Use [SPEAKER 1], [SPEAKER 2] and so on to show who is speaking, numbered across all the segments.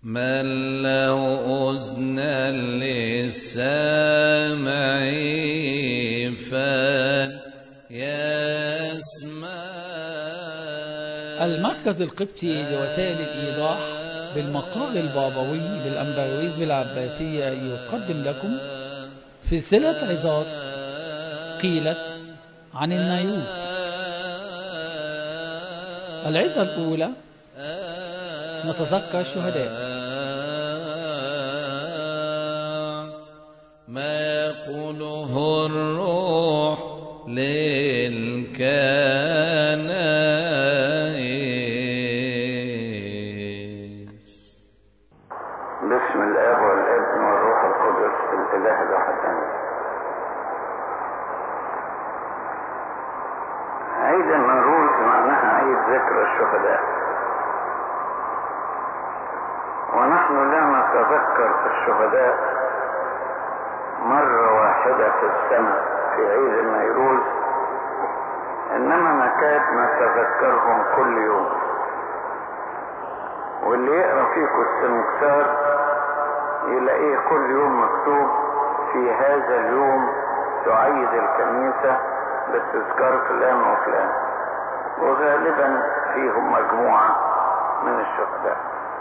[SPEAKER 1] من له أذنا للسامع فليسمع
[SPEAKER 2] المركز القبطي لوسائل الإيضاح بالمقال البابوي للأنبرويزم العباسية يقدم لكم سلسلة عظات قيلت عن النايوس العظة الأولى نتذكر الشهداء
[SPEAKER 1] ما يقوله الروح للكنائس
[SPEAKER 3] بسم الاب والابن والروح القدس الاله الواحد امين عيد النوروز معناها عيد ذكرى الشهداء ونحن لا نتذكر الشهداء مرة واحدة في السنة في عيد النيروز إنما نكاد نتذكرهم كل يوم واللي يقرأ فيكم السنكسار يلاقيه كل يوم مكتوب في هذا اليوم تعيد الكنيسة بتذكار فلان وفلان وغالبا فيهم مجموعة من الشهداء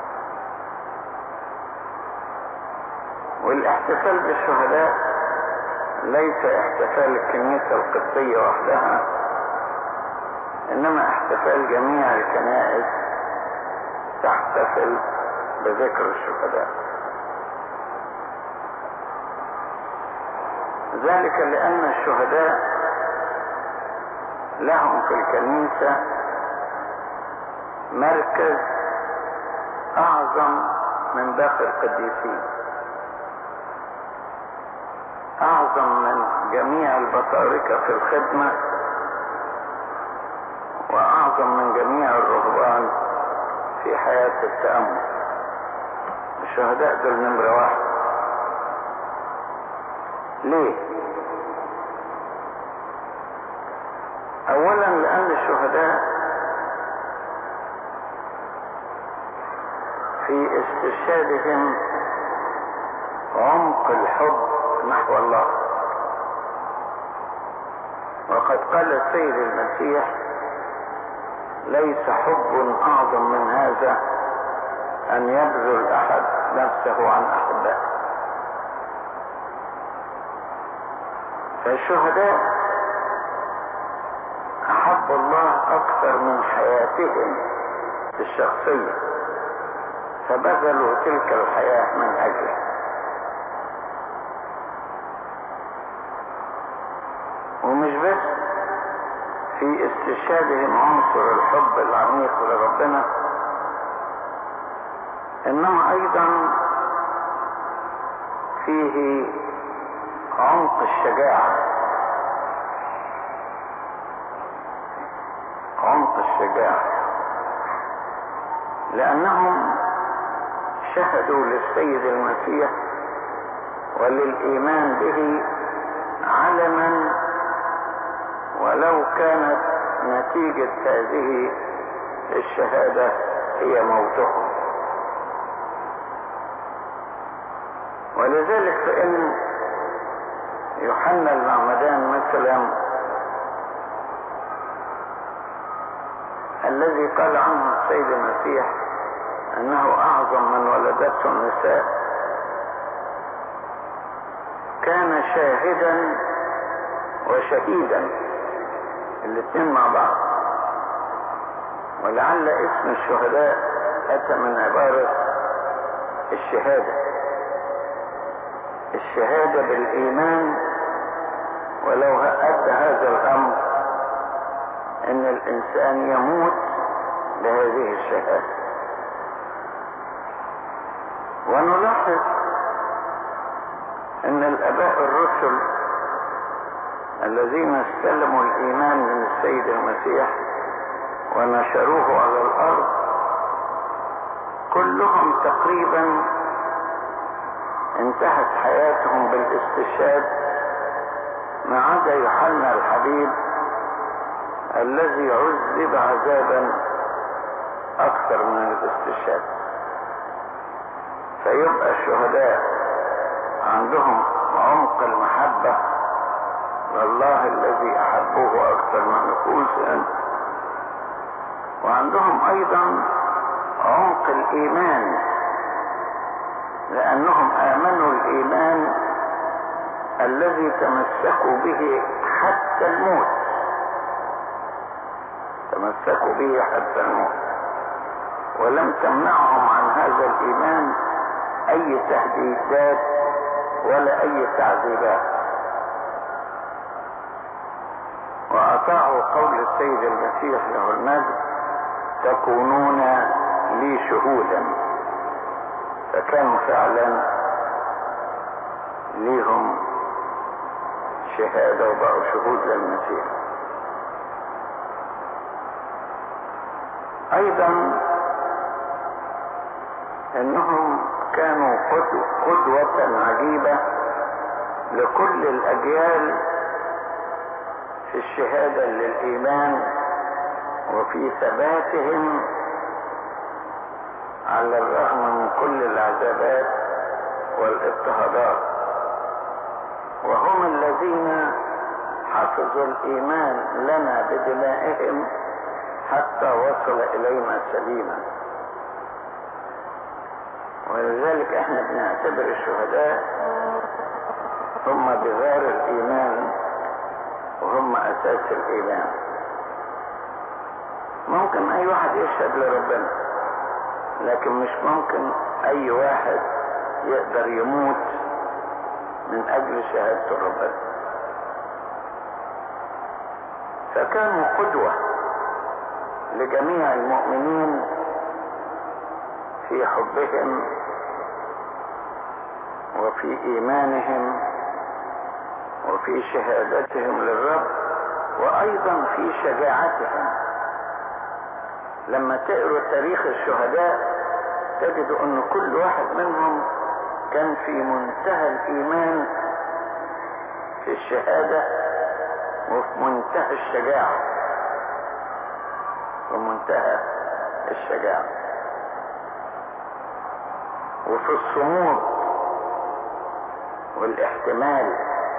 [SPEAKER 3] والاحتفال بالشهداء ليس احتفال الكنيسة القبطية وحدها انما احتفال جميع الكنائس تحتفل بذكر الشهداء ذلك لان الشهداء لهم في الكنيسة مركز اعظم من باقي القديسين اعظم من جميع البطاركة في الخدمة واعظم من جميع الرهبان في حياة التأمل الشهداء دول نمرة واحد ليه اولا لان الشهداء في استشهادهم عمق الحب نحو الله وقد قال السيد المسيح ليس حب اعظم من هذا ان يبذل احد نفسه عن احبائه فالشهداء احبوا الله اكثر من حياتهم الشخصيه فبذلوا تلك الحياه من اجله ومش بس في استشهادهم عنصر الحب العميق لربنا انما ايضا فيه عمق الشجاعة عمق الشجاعة لانهم شهدوا للسيد المسيح وللايمان به علما ولو كانت نتيجة هذه الشهادة هي موتهم ولذلك فإن يوحنا المعمدان مثلا الذي قال عنه السيد المسيح أنه أعظم من ولدته النساء كان شاهدا وشهيدا الاثنين مع بعض ولعل اسم الشهداء اتى من عبارة الشهادة الشهادة بالايمان ولو ادى هذا الامر ان الانسان يموت بهذه الشهادة ونلاحظ ان الاباء الرسل الذين استلموا الايمان من السيد المسيح ونشروه على الارض كلهم تقريبا انتهت حياتهم بالاستشهاد ما عدا يوحنا الحبيب الذي عذب عذابا اكثر من الاستشهاد فيبقى الشهداء عندهم عمق المحبة لله الذي أحبوه أكثر من نفوسهم وعندهم أيضا عمق الإيمان لأنهم آمنوا الإيمان الذي تمسكوا به حتى الموت تمسكوا به حتى الموت ولم تمنعهم عن هذا الإيمان أي تهديدات ولا أي تعذيبات وأطاعوا قول السيد المسيح له المجد تكونون لي شهودا فكانوا فعلا ليهم شهادة وبقوا شهود للمسيح أيضا انهم كانوا قدوة عجيبة لكل الاجيال في الشهادة للايمان وفي ثباتهم على الرغم من كل العذابات والاضطهادات وهم الذين حفظوا الايمان لنا بدمائهم حتى وصل الينا سليما ولذلك احنا بنعتبر الشهداء هم بغار الايمان وهم اساس الايمان ممكن اي واحد يشهد لربنا لكن مش ممكن اي واحد يقدر يموت من اجل شهادته ربنا فكانوا قدوة لجميع المؤمنين في حبهم وفي ايمانهم وفي شهادتهم للرب وايضا في شجاعتهم لما تقروا تاريخ الشهداء تجدوا ان كل واحد منهم كان في منتهى الايمان في الشهادة وفي منتهى الشجاعة ومنتهى الشجاعة وفي الصمود والاحتمال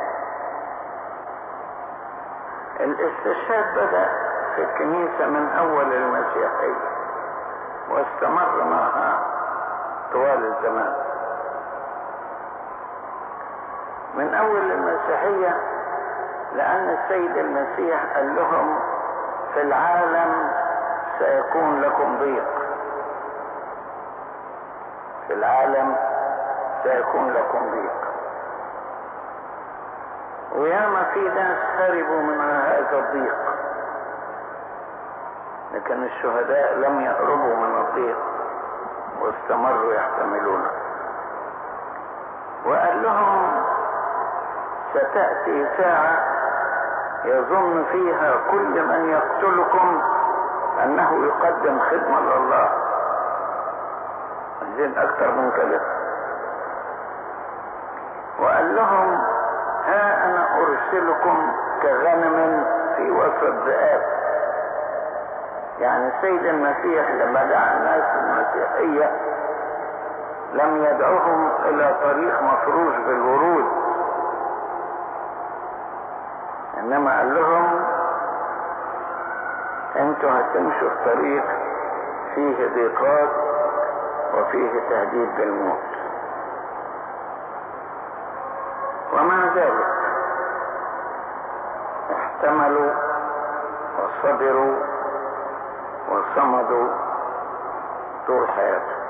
[SPEAKER 3] الاستشهاد بدأ في الكنيسة من أول المسيحية واستمر معها طوال الزمان من أول المسيحية لأن السيد المسيح قال لهم في العالم سيكون لكم ضيق في العالم سيكون لكم ضيق وياما في ناس هربوا من هذا الضيق لكن الشهداء لم يهربوا من الضيق واستمروا يحتملونه وقال لهم ستأتي ساعة يظن فيها كل من يقتلكم أنه يقدم خدمة لله عايزين أكتر من كده وقال لهم ها أنا أرسلكم كغنم في وسط ذئاب يعني السيد المسيح لما دعا الناس المسيحية لم يدعوهم إلى طريق مفروش بالورود إنما قال لهم أنتوا هتمشوا في طريق فيه ضيقات وفيه تهديد بالموت ومع ذلك احتملوا وصبروا وصمدوا طول حياتهم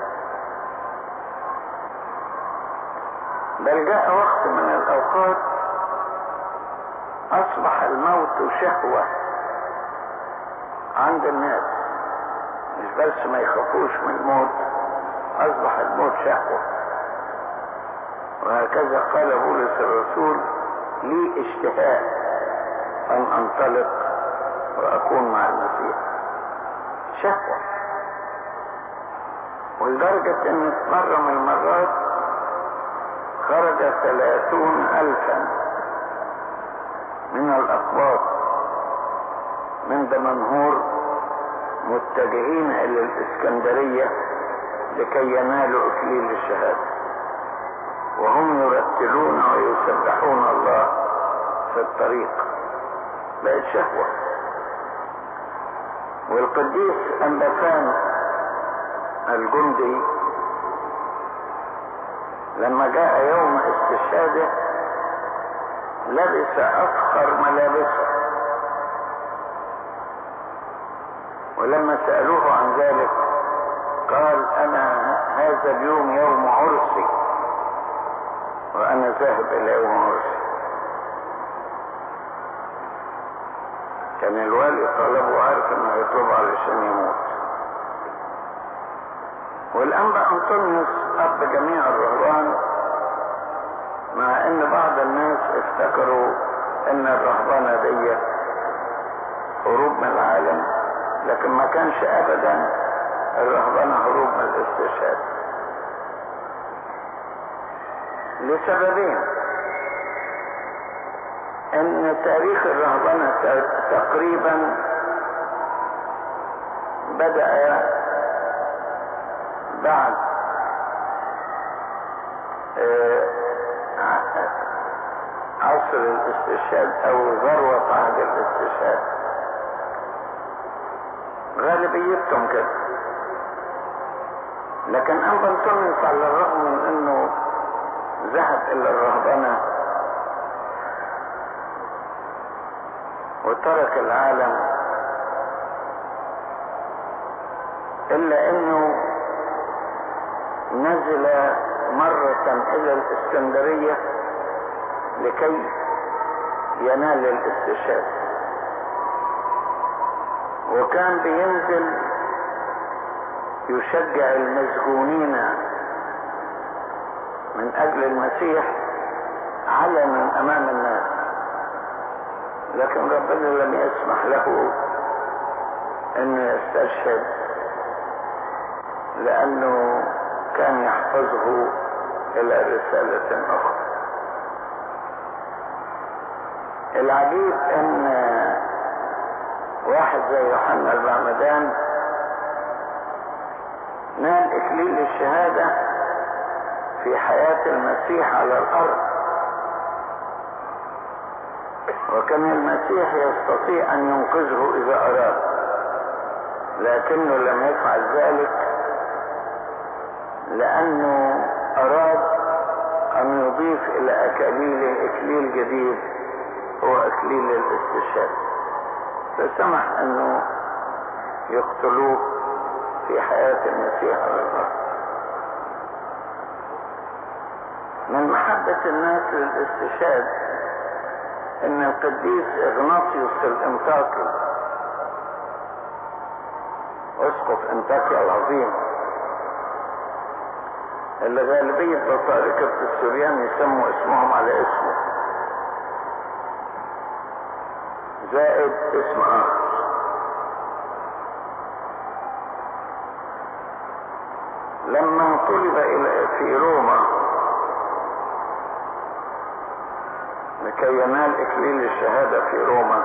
[SPEAKER 3] بل جاء وقت من الاوقات اصبح الموت شهوة عند الناس مش بس ما يخافوش من الموت اصبح الموت شهوة وهكذا قال بولس الرسول لي اشتهاء ان انطلق واكون مع المسيح شهوة ولدرجة ان في مرة من المرات خرج ثلاثون الفا من الاقباط من دمنهور متجهين الى الاسكندرية لكي ينالوا اكليل الشهادة الشهادة وهم يرتلون ويسبحون الله في الطريق بقت شهوة والقديس أنبفان الجندي لما جاء يوم استشهاده لبس أفخر ملابسه ولما سألوه عن ذلك قال أنا هذا اليوم يوم عرسي وأنا ذاهب إلى يوم عرسي كان الوالي طلبه عارف انه هيطلبه علشان يموت والانبا انطونيوس اب جميع الرهبان مع ان بعض الناس افتكروا ان الرهبانة دي هروب من العالم لكن ما كانش ابدا الرهبانة هروب من الاستشهاد لسببين ان تاريخ الرهبنة تقريبا بدأ بعد عصر الاستشهاد او ذروة عهد الاستشهاد غالبيتهم كده لكن أنبا انطونيوس على الرغم من انه ذهب الى الرهبنه وترك العالم الا انه نزل مرة الى الاسكندرية لكي ينال الاستشهاد وكان بينزل يشجع المسجونين من اجل المسيح علنا امام الناس لكن ربنا لم يسمح له انه يستشهد لانه كان يحفظه الى رسالة اخرى العجيب ان واحد زي يوحنا المعمدان نال اكليل الشهادة في حياة المسيح على الارض وكان المسيح يستطيع ان ينقذه اذا اراد لكنه لم يفعل ذلك لانه اراد ان يضيف الى اكاليله اكليل جديد هو اكليل الاستشهاد فسمح انه يقتلوه في حياة المسيح على الارض من محبة الناس للاستشهاد ان القديس اغناطيوس الانطاكي اسقف انطاكيا العظيم اللي غالبية بطاركة السوريان يسموا اسمهم على اسمه زائد اسم اخر لما طلب الى في روما لكي ينال اكليل الشهادة في روما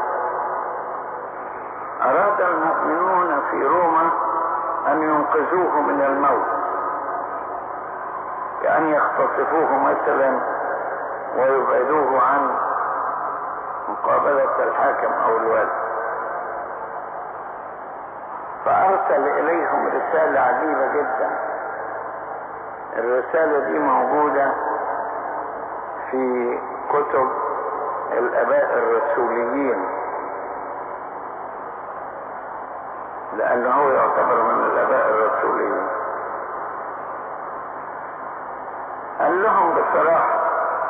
[SPEAKER 3] اراد المؤمنون في روما ان ينقذوه من الموت كأن يختطفوه مثلا ويبعدوه عن مقابلة الحاكم او الوالي فارسل اليهم رسالة عجيبة جدا الرسالة دي موجودة في كتب الاباء الرسوليين لانه هو يعتبر من الاباء الرسوليين قال لهم بصراحة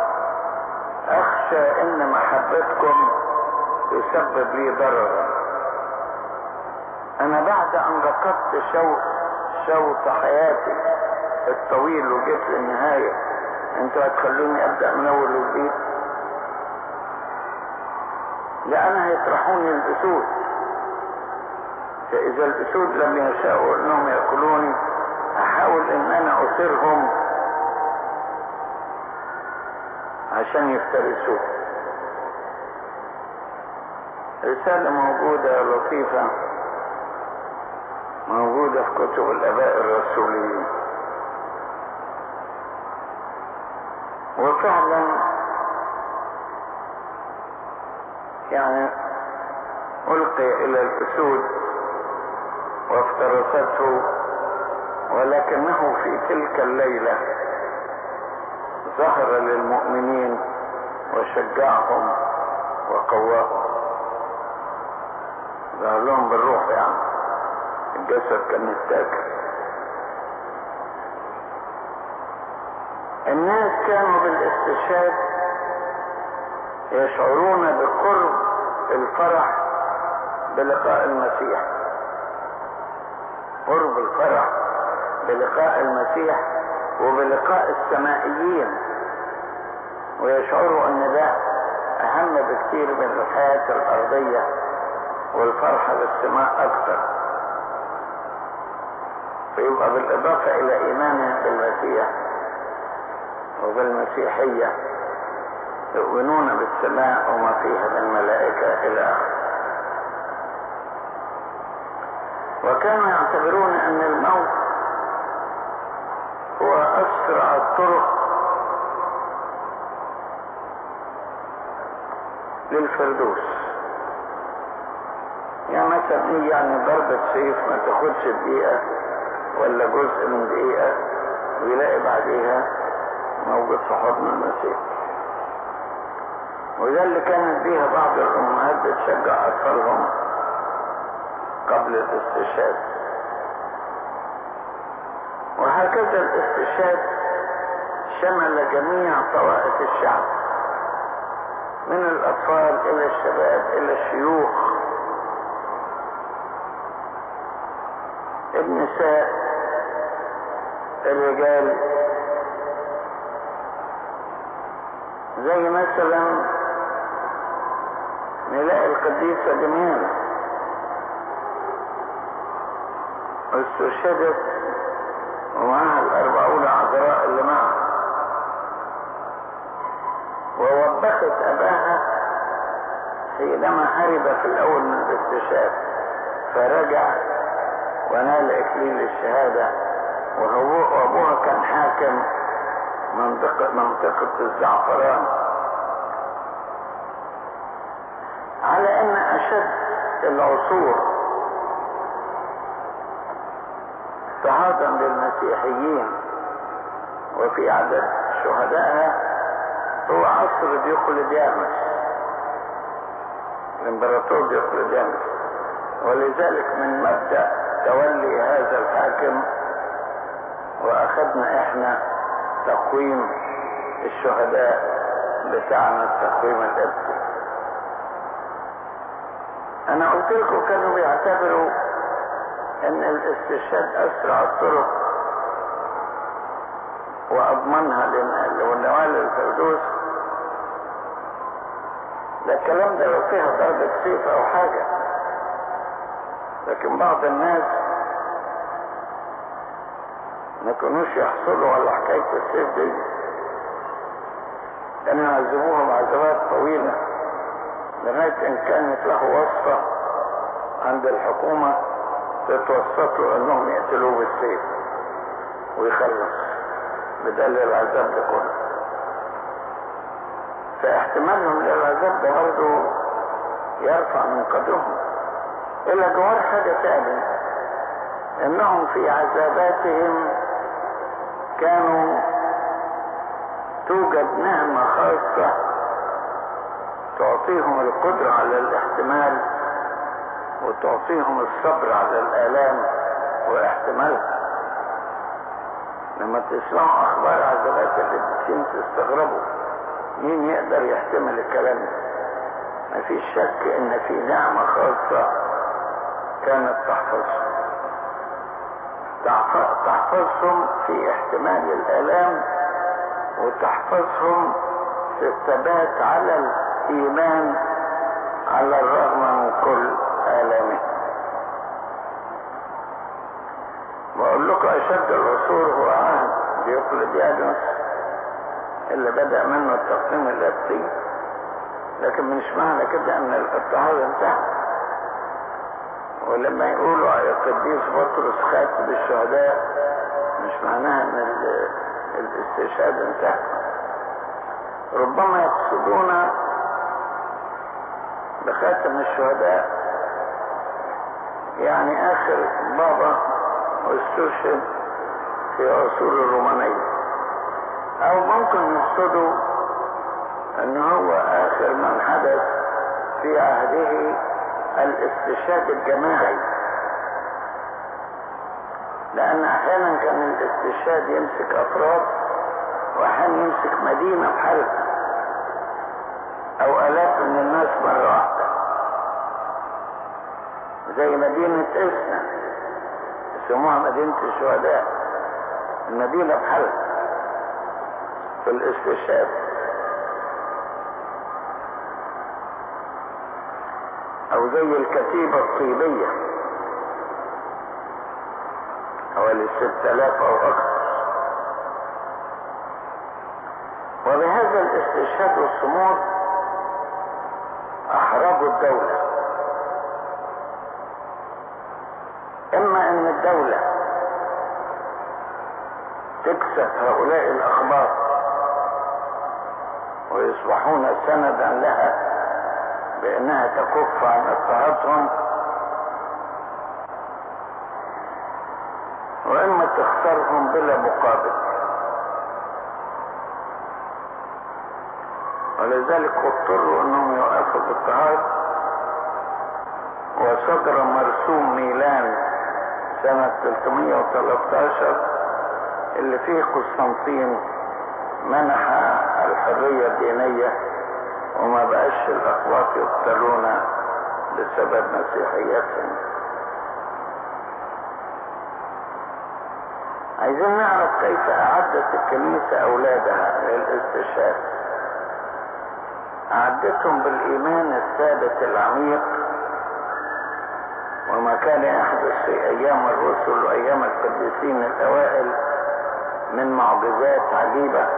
[SPEAKER 3] اخشى ان محبتكم تسبب لي ضررا انا بعد ان ركضت شوط شوط حياتي الطويل وجيت للنهاية انتوا هتخلوني ابدأ من اول وجديد لان هيطرحوني الاسود فاذا الاسود لم يشاءوا انهم ياكلوني احاول ان انا اثيرهم عشان يفترسوه رسالة موجودة لطيفة موجودة في كتب الآباء الرسوليين وفعلا يعني ألقي إلى الأسود وافترسته ولكنه في تلك الليلة ظهر للمؤمنين وشجعهم وقواهم ظهر لهم بالروح يعني الجسد كان متاكل الناس كانوا بالاستشهاد يشعرون بقرب الفرح بلقاء المسيح قرب الفرح بلقاء المسيح وبلقاء السمائيين ويشعروا ان ده اهم بكثير من الحياة الارضية والفرحة بالسماء اكثر فيبقى بالاضافة الى ايمانهم بالمسيح وبالمسيحية يؤمنون بالسماء وما فيها من ملائكة الى اخره وكانوا يعتبرون ان الموت هو اسرع الطرق للفردوس يعني مثلا ايه يعني ضربة سيف ما تاخدش دقيقة ولا جزء من دقيقة ويلاقي بعديها موجود في حضن المسيح وده اللي كانت بيها بعض الامهات بتشجع اطفالهم قبل الاستشهاد وهكذا الاستشهاد شمل جميع طوائف الشعب من الاطفال الى الشباب الى الشيوخ النساء الرجال زي مثلا نلاقي القديسة دميانة استشهدت ومعها الأربعون عذراء اللي معها ووبخت أباها حينما هرب في الأول من الاستشهاد فرجع ونال إكليل الشهادة وهو وأبوها كان حاكم منطقة منطقة الزعفران على أن أشد العصور اضطهادا للمسيحيين وفي عدد شهدائها هو عصر ديوقليديانوس الامبراطور ديوقليديانوس ولذلك من مبدأ تولي هذا الحاكم واخذنا احنا تقويم الشهداء بتاعنا التقويم الابدي انا قلت لكم كانوا بيعتبروا ان الاستشهاد اسرع الطرق واضمنها لنوال الفردوس ده الكلام ده لو فيها ضربة سيف او حاجة لكن بعض الناس ما كانوش يحصلوا على حكاية السيف دي كانوا يعذبوهم عذابات طويلة لغاية ان كانت له وصفة عند الحكومة تتوسطوا انهم يقتلوه بالسيف ويخلص بدل العذاب ده كله فاحتمالهم للعذاب ده برضه يرفع من قدرهم الى جوار حاجة تاني انهم في عذاباتهم كانوا توجد نعمة خاصة تعطيهم القدرة على الاحتمال وتعطيهم الصبر على الآلام واحتمالها لما تسمعوا أخبار عذابات القديسين تستغربوا مين يقدر يحتمل الكلام ده مفيش شك ان في نعمة خاصة كانت تحفظهم تحفظهم في احتمال الآلام وتحفظهم في الثبات على الإيمان على الرغم من كل آلامه بقول لكم أشد العصور هو عهد ديوقليديانوس اللي بدأ منه التقسيم الأبدي لكن مش معنى كده ان الاضطهاد انتهى ولما يقولوا على القديس بطرس خاتم الشهداء مش معناها ان الاستشهاد انتهى ربما يقصدون بخاتم الشهداء يعني آخر بابا واستشهد في عصور الرومانية أو ممكن يقصدوا أن هو آخر من حدث في عهده الاستشهاد الجماعي لأن أحيانا كان الاستشهاد يمسك أفراد وأحيانا يمسك مدينة بحالها أو آلاف من الناس مرة واحدة زي مدينة إسنا يسموها مدينة الشهداء المدينة بحالها في الاستشهاد أو زي الكتيبة الطيبية حوالي ست آلاف أو أكثر وبهذا الاستشهاد والصمود أحرجوا الدولة إما أن الدولة تكسب هؤلاء الأخبار ويصبحون سندا لها بأنها تكف عن اضطهادهم وإما تخسرهم بلا مقابل ولذلك اضطروا انهم يوقفوا الاضطهاد وصدر مرسوم ميلان سنة 313 اللي فيه قسطنطين منح الحرية الدينية وما بقاش الأخوات يقتلون بسبب مسيحيتهم عايزين نعرف كيف أعدت الكنيسة أولادها للاستشهاد أعدتهم بالإيمان الثابت العميق وما كان يحدث في أيام الرسل وأيام القديسين الأوائل من معجزات عجيبة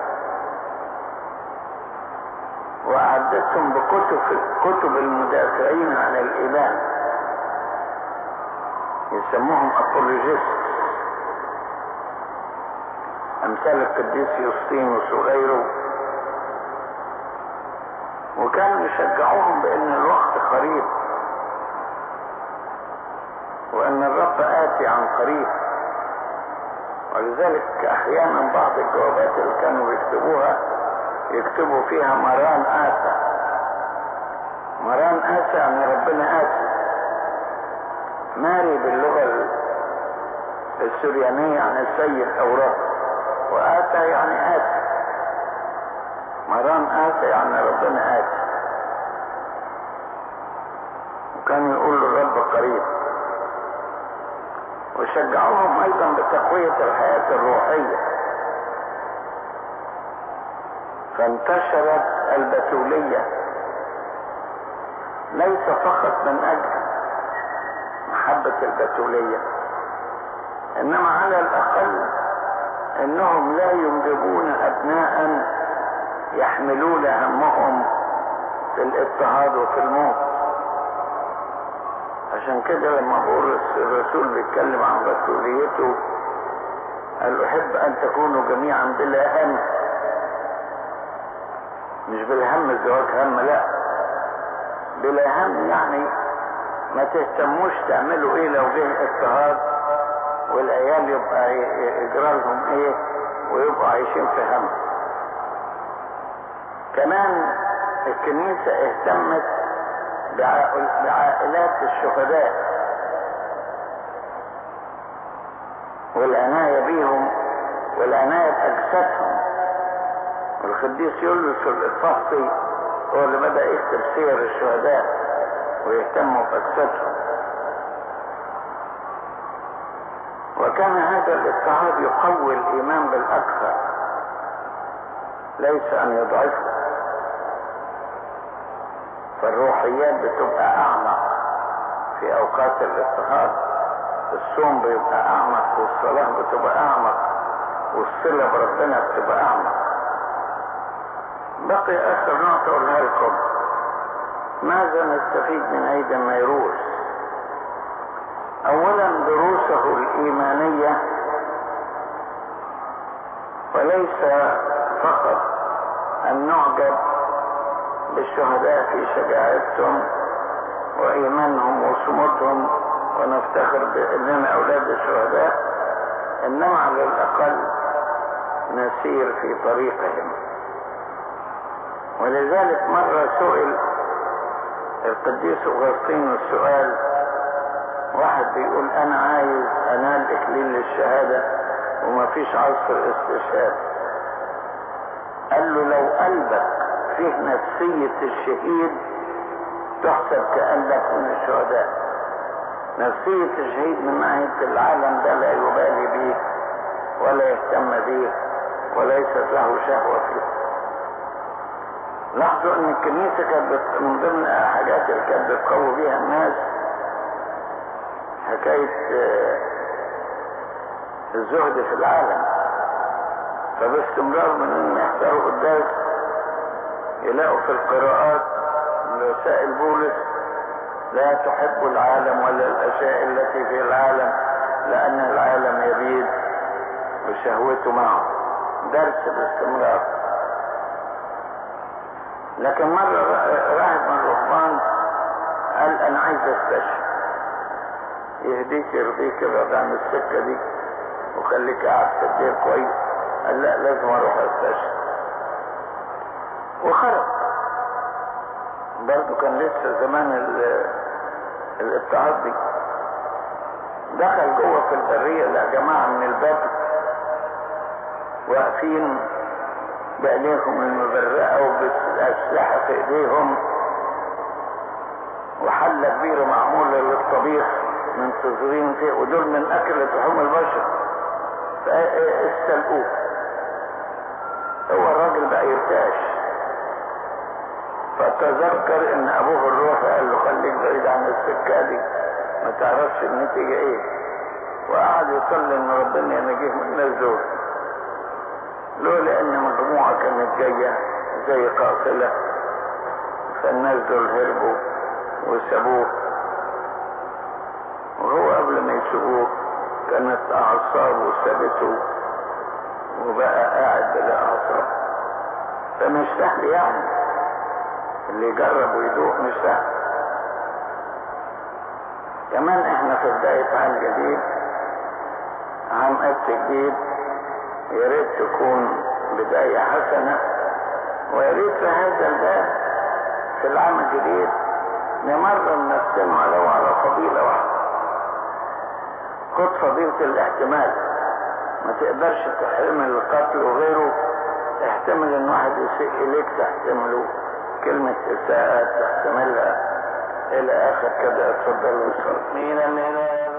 [SPEAKER 3] وأعدتهم بكتب كتب المدافعين عن الإيمان يسموهم أبولوجيست أمثال القديس يوسطينوس وغيره وكانوا يشجعوهم بأن الوقت قريب وأن الرب آتي عن قريب ولذلك أحيانا بعض الجوابات اللي كانوا بيكتبوها يكتبوا فيها مران آسى مران آسى يعني ربنا آتي ماري باللغة السريانية يعني السيد أو رب وآتى يعني آتي مران آتى يعني ربنا آتي وكان يقول الرب قريب وشجعوهم أيضا بتقوية الحياة الروحية فانتشرت البتولية ليس فقط من أجل محبة البتولية إنما على الأقل إنهم لا ينجبون أبناء يحملون همهم في الاضطهاد وفي الموت عشان كده لما بقول الرسول بيتكلم عن رسوليته قال احب ان تكونوا جميعا بلا هم مش بالهم الزواج هم لا بلا هم يعني ما تهتموش تعملوا ايه لو جه اضطهاد والعيال يبقى يجرى لهم ايه ويبقوا عايشين في هم كمان الكنيسة اهتمت بعائلات الشهداء والعناية بيهم والعناية بأجسادهم والقديس يوليوس الإطفاحي هو اللي بدأ يكتب سير الشهداء ويهتموا بأجسادهم وكان هذا الاضطهاد يقوي الإيمان بالأكثر ليس أن يضعفه فالروحيات بتبقى أعمق في أوقات الاضطهاد الصوم بيبقى أعمق والصلاة بتبقى أعمق والصلة بربنا بتبقى أعمق بقي آخر نقطة أقولها لكم ماذا نستفيد من عيد النيروز أولا دروسه الإيمانية وليس فقط أن نعجب بالشهداء في شجاعتهم وإيمانهم وصمودهم ونفتخر بأننا أولاد الشهداء إنما على الأقل نسير في طريقهم ولذلك مرة سئل القديس أغسطين السؤال واحد بيقول أنا عايز أنال إكليل للشهادة وما فيش عصر استشهاد قال له لو قلبك فيه نفسية الشهيد تحسب كأنك من الشهداء نفسية الشهيد من ناحية العالم ده لا يبالي به ولا يهتم به وليست له شهوة فيه لاحظوا ان الكنيسة كانت بت- من ضمن حاجات اللي كانت بتقوي بيها الناس حكاية آه، الزهد في العالم فباستمرار من ان يحضروا قداس يلاقوا في القراءات من رسائل بولس لا تحب العالم ولا الاشياء التي في العالم لان العالم يبيد وشهوته معه درس باستمرار لكن مرة را- راهب من الرهبان قال انا عايز استشهد يهديك يرضيك ابعد عن السكة دي وخليك قاعد في الدير كويس قال لا لازم اروح استشهد وخرج برضه كان لسه زمان ال- الاضطهاد دي دخل جوه في البرية لقى جماعة من البدو واقفين بعينيهم المبرقة وبالأسلحة في ايديهم وحلة كبيرة معمولة للطبيخ منتظرين فيه ودول من أكلة لحوم البشر فاستلقوه هو الراجل بقى يرتاش فتذكر ان ابوه الروح قال له خليك بعيد عن السكة دي ما تعرفش النتيجة ايه وقعد يصلي ان ربنا ينجيه من الناس دول لولا ان مجموعة كانت جاية زي قافلة فالناس دول هربوا وسابوه وهو قبل ما يسيبوه كانت اعصابه سابته وبقى قاعد بلا اعصاب فمش سهل يعني اللي يجرب ويدوق مش سهل كمان احنا في بداية عام جديد عام قبط جديد يا ريت تكون بداية حسنة ويا ريت في هذا الباب في العام الجديد نمرن نفسنا ولو على فضيلة واحدة خد فضيلة الاحتمال ما تقدرش تحتمل القتل وغيره احتمل ان واحد يسيء اليك تحتمله كلمة اساءة تحتملها الى اخر كده اتفضل وصل
[SPEAKER 4] من الإله